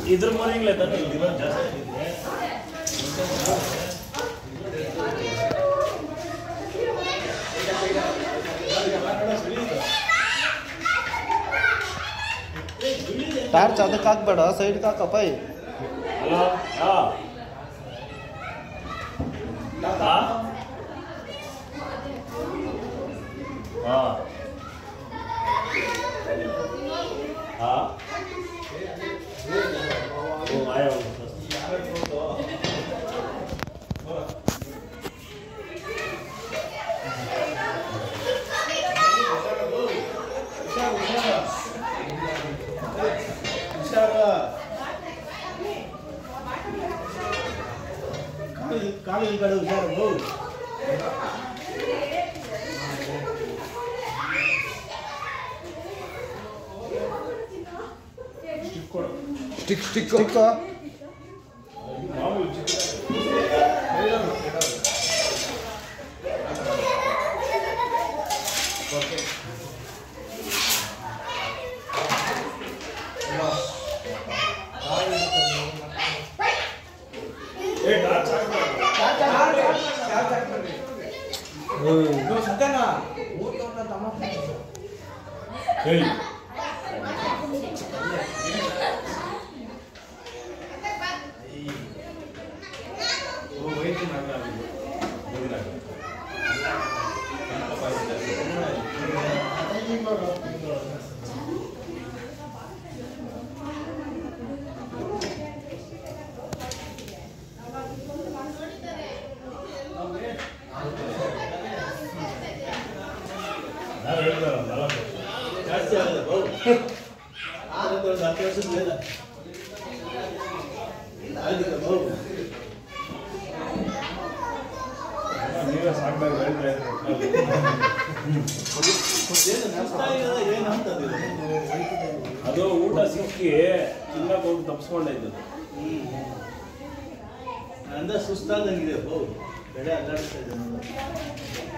ಇದ್ರ ಮನೆಗಳೇ ತಾನೆ ಇಲ್ಲಿರೋ ಜಾಸ್ತಿ ಇದೆ ಟಾರ್ಚ್ ಅದಕ್ಕೆ ಹಾಕ್ಬೇಡ ಸೈಡ್ಗೆ ಹಾಕಪ್ಪ ಹಲೋ ಹಾ ಹಾ ಹಾ ಹಾ ಓ ಆಯಾ ಕಾಲು ಈ ಕಡೆ ಹುಷಾರು ಹೋಗು ಸ್ಟಿಕ್ ಸ್ಟಿಕ್ ಸ್ಟಿಕ್ ಮಾಮೂಲು ಚಿಕ್ಕ ಏ ಟಾರ್ಚ್ ಹಾಕ್ಬಾರ್ದು. ಹೇಳಿ ನಾವು ಹೇಳ್ತಾರಲ್ಲ ನಾಲ್ಕು ವರ್ಷ. ಜಾಸ್ತಿ ಆಗಲ್ಲ ಹೋಗು ಆದ್ರೆ ಒಂದು ಹತ್ತು ವರ್ಷದ ಮೇಲೆ ಆಗಿದೆ ಹೋಗು ನೀವೇ ಸಾಕ್ದಾಗ ಹೇಳ್ತಾ ಇದ್ರು ಏನು ನಷ್ಟ ಆಗಿರೋದು ಏನು ಅಂತಂದಿಲ್ಲ ಅದು ಊಟ ಸಿಕ್ಕಿ ತಿನ್ನಕ್ ಹೋಗಿ ತಪ್ಸ್ಕೊಂಡೆ ಇದ್ದದ್ದು ಅಂದ ಸುಸ್ತಾದಂಗಿದೆ ಹೋಗು ಬೆಳೆ ಅಲ್ಲಾಡ್ತಾ ಇದೆ ನೋಡು